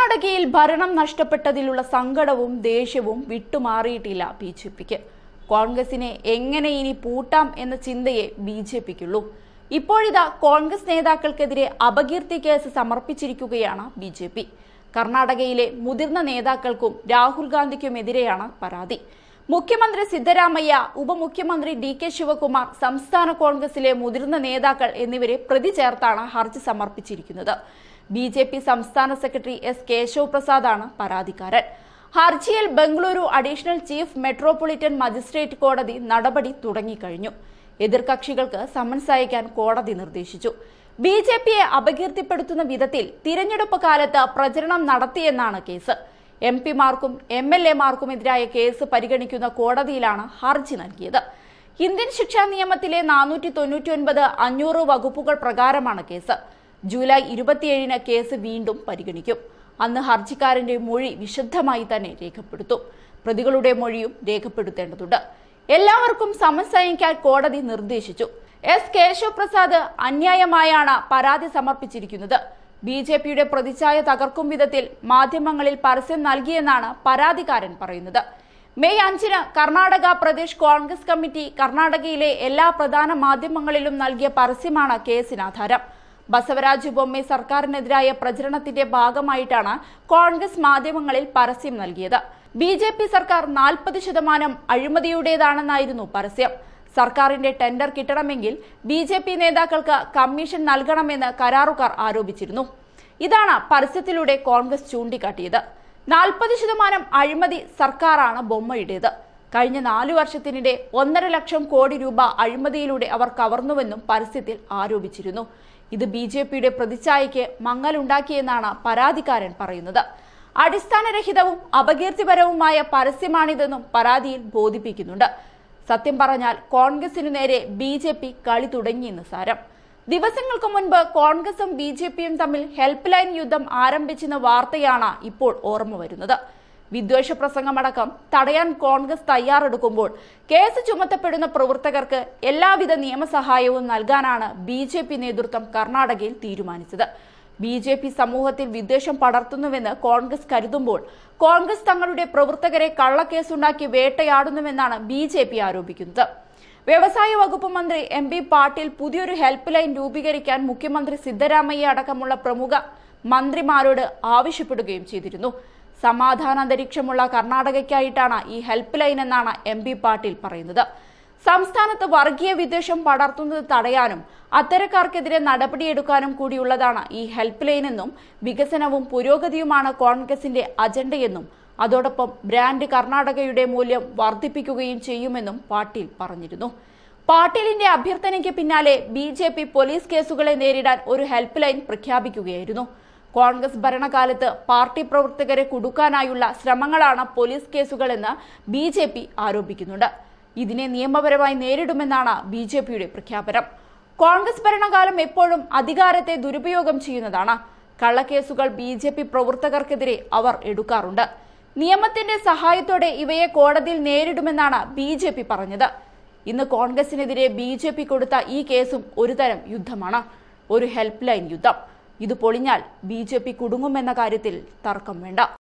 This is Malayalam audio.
കർണാടകയിൽ ഭരണം നഷ്ടപ്പെട്ടതിലുള്ള സങ്കടവും ദേഷ്യവും വിട്ടുമാറിയിട്ടില്ല ബി ജെ പിക്ക് കോൺഗ്രസിനെ എങ്ങനെ ഇനി പൂട്ടാം എന്ന ചിന്തയെ ബി ജെ പിക്കുള്ളൂ ഇപ്പോഴിതാ കോൺഗ്രസ് നേതാക്കൾക്കെതിരെ അപകീർത്തി കേസ് സമർപ്പിച്ചിരിക്കുകയാണ് ബി ജെ പി കർണാടകയിലെ മുതിർന്ന നേതാക്കൾക്കും രാഹുൽ ഗാന്ധിക്കുമെതിരെയാണ് പരാതി മുഖ്യമന്ത്രി സിദ്ധരാമയ്യ ഉപമുഖ്യമന്ത്രി ഡി കെ ശിവകുമാർ സംസ്ഥാന കോൺഗ്രസിലെ മുതിർന്ന നേതാക്കൾ എന്നിവരെ പ്രതി ചേർത്താണ് ഹർജി സമർപ്പിച്ചിരിക്കുന്നത് ബി ജെ പി സംസ്ഥാന സെക്രട്ടറി എസ് കേശവ് പ്രസാദാണ് പരാതിക്കാരൻ ഹർജിയിൽ Bengaluru additional chief metropolitan magistrate കോടതി നടപടി തുടങ്ങിക്കഴിഞ്ഞു എതിർകക്ഷികൾക്ക് സമൻസ് അയക്കാൻ കോടതി നിർദ്ദേശിച്ചു ബി ജെ പിയെ അപകീർത്തിപ്പെടുത്തുന്ന വിധത്തിൽ തിരഞ്ഞെടുപ്പ് കാലത്ത് പ്രചരണം നടത്തിയെന്നാണ് കേസ് എം പിമാർക്കും എം എൽ എമാർക്കുമെതിരായ കേസ് പരിഗണിക്കുന്ന കോടതിയിലാണ് ഹർജി നൽകിയത് ഇന്ത്യൻ ശിക്ഷാ നിയമത്തിലെ നാനൂറ്റി തൊണ്ണൂറ്റി ഒൻപത് അഞ്ഞൂറ് വകുപ്പുകൾ പ്രകാരമാണ് കേസ് ജൂലൈ ഇരുപത്തിയേഴിന് കേസ് വീണ്ടും പരിഗണിക്കും അന്ന് ഹർജിക്കാരന്റെ മൊഴി വിശദമായി തന്നെ രേഖപ്പെടുത്തും പ്രതികളുടെ മൊഴിയും രേഖപ്പെടുത്തേണ്ടതുണ്ട് എല്ലാവർക്കും സമൻസ് അയക്കാൻ കോടതി നിർദ്ദേശിച്ചു എസ് കേശവ് പ്രസാദ് അന്യായമായാണ് പരാതി സമർപ്പിച്ചിരിക്കുന്നത് ബി ജെ പിയുടെ പ്രതിച്ഛായ തകർക്കും വിധത്തിൽ മാധ്യമങ്ങളിൽ പരസ്യം നൽകിയെന്നാണ് പരാതിക്കാരൻ പറയുന്നത് മെയ് അഞ്ചിന് കർണാടക പ്രദേശ് കോൺഗ്രസ് കമ്മിറ്റി കർണാടകയിലെ എല്ലാ പ്രധാന മാധ്യമങ്ങളിലും നൽകിയ പരസ്യമാണ് കേസിനാധാരം ബസവരാജ് ബൊമ്മെ സർക്കാരിനെതിരായ പ്രചരണത്തിന്റെ ഭാഗമായിട്ടാണ് കോൺഗ്രസ് മാധ്യമങ്ങളിൽ പരസ്യം നൽകിയത് ബി ജെ പി സർക്കാർ നാൽപ്പത് ശതമാനം അഴിമതിയുടേതാണെന്നായിരുന്നു പരസ്യം സർക്കാരിന്റെ ടെൻഡർ കിട്ടണമെങ്കിൽ ബി ജെ പി നേതാക്കൾക്ക് കമ്മീഷൻ നൽകണമെന്ന് കരാറുകാർ ആരോപിച്ചിരുന്നു ഇതാണ് പരസ്യത്തിലൂടെ കോൺഗ്രസ് ചൂണ്ടിക്കാട്ടിയത് നാൽപ്പത് ശതമാനം അഴിമതി സർക്കാരാണ് ബൊമ്മയുടേത് കഴിഞ്ഞ നാലു വർഷത്തിനിടെ ഒന്നര ലക്ഷം കോടി രൂപ അഴിമതിയിലൂടെ അവർ കവർന്നുവെന്നും പരസ്യത്തിൽ ആരോപിച്ചിരുന്നു ഇത് ബി ജെ പിയുടെ പ്രതിച്ഛായയ്ക്ക് മങ്ങലുണ്ടാക്കിയെന്നാണ് പരാതിക്കാരൻ പറയുന്നത് അടിസ്ഥാനരഹിതവും അപകീർത്തിപരവുമായ പരസ്യമാണിതെന്നും പരാതിയിൽ ബോധിപ്പിക്കുന്നുണ്ട് സത്യം പറഞ്ഞാൽ കോൺഗ്രസിനു നേരെ ബി ജെ പി കളി തുടങ്ങിയെന്ന് സാരം ദിവസങ്ങൾക്ക് മുൻപ് കോൺഗ്രസും ബി ജെ പിയും തമ്മിൽ ഹെൽപ്പ് ലൈൻ യുദ്ധം ആരംഭിച്ചെന്ന വാർത്തയാണ് ഇപ്പോൾ ഓർമ്മ വരുന്നത് വിദ്വേഷ പ്രസംഗമടക്കം തടയാൻ കോൺഗ്രസ് തയ്യാറെടുക്കുമ്പോൾ കേസ് ചുമത്തപ്പെടുന്ന പ്രവർത്തകർക്ക് എല്ലാവിധ നിയമസഹായവും നൽകാനാണ് ബി ജെ പി നേതൃത്വം കർണാടകയിൽ തീരുമാനിച്ചത് ബി ജെ പി സമൂഹത്തിൽ വിദ്വേഷം പടർത്തുന്നുവെന്ന് കോൺഗ്രസ് കരുതുമ്പോൾ കോൺഗ്രസ് തങ്ങളുടെ പ്രവർത്തകരെ കള്ളക്കേസുണ്ടാക്കി വേട്ടയാടുന്നുവെന്നാണ് ബി ജെ പി ആരോപിക്കുന്നത് വ്യവസായ വകുപ്പ് മന്ത്രി എം പി പാട്ടീൽ പുതിയൊരു ഹെൽപ്പ് ലൈൻ രൂപീകരിക്കാൻ മുഖ്യമന്ത്രി സിദ്ധരാമയ്യ അടക്കമുള്ള പ്രമുഖ മന്ത്രിമാരോട് ആവശ്യപ്പെടുകയും ചെയ്തിരുന്നു സമാധാന അന്തരീക്ഷമുള്ള കർണാടകയ്ക്കായിട്ടാണ് ഈ ഹെൽപ്പ് ലൈൻ എന്നാണ് എം പി പാട്ടീൽ പറയുന്നത് സംസ്ഥാനത്ത് വർഗീയ വിദ്വേഷം പടർത്തുന്നത് തടയാനും അത്തരക്കാർക്കെതിരെ നടപടിയെടുക്കാനും കൂടിയുള്ളതാണ് ഈ ഹെൽപ്പ് ലൈൻ എന്നും വികസനവും പുരോഗതിയുമാണ് കോൺഗ്രസിന്റെ അജണ്ടയെന്നും അതോടൊപ്പം ബ്രാൻഡ് കർണാടകയുടെ മൂല്യം വർദ്ധിപ്പിക്കുകയും ചെയ്യുമെന്നും പാട്ടീൽ പറഞ്ഞിരുന്നു പാട്ടീലിന്റെ അഭ്യർത്ഥനയ്ക്ക് പിന്നാലെ ബി ജെ പി പോലീസ് കേസുകളെ നേരിടാൻ ഒരു ഹെൽപ്പ് ലൈൻ പ്രഖ്യാപിക്കുകയായിരുന്നു കോൺഗ്രസ് ഭരണകാലത്ത് പാർട്ടി പ്രവർത്തകരെ കുടുക്കാനായുള്ള ശ്രമങ്ങളാണ് പോലീസ് കേസുകളെന്ന് ബി ജെ പി ആരോപിക്കുന്നുണ്ട് ഇതിനെ നിയമപരമായി നേരിടുമെന്നാണ് ബി ജെ പിയുടെ പ്രഖ്യാപനം കോൺഗ്രസ് ഭരണകാലം എപ്പോഴും അധികാരത്തെ ദുരുപയോഗം ചെയ്യുന്നതാണ് കള്ളക്കേസുകൾ ബി ജെ പി പ്രവർത്തകർക്കെതിരെ അവർ എടുക്കാറുണ്ട് നിയമത്തിന്റെ സഹായത്തോടെ ഇവയെ കോടതിയിൽ നേരിടുമെന്നാണ് ബി ജെ പി പറഞ്ഞത് ഇന്ന് കോൺഗ്രസിനെതിരെ ബി ജെ പി കൊടുത്ത ഈ കേസും ഒരുതരം യുദ്ധമാണ് ഒരു ഹെൽപ്പ് ലൈൻ യുദ്ധം ഇത് പൊളിഞ്ഞാൽ ബി ജെ പി കുടുങ്ങുമെന്ന കാര്യത്തിൽ തർക്കം വേണ്ട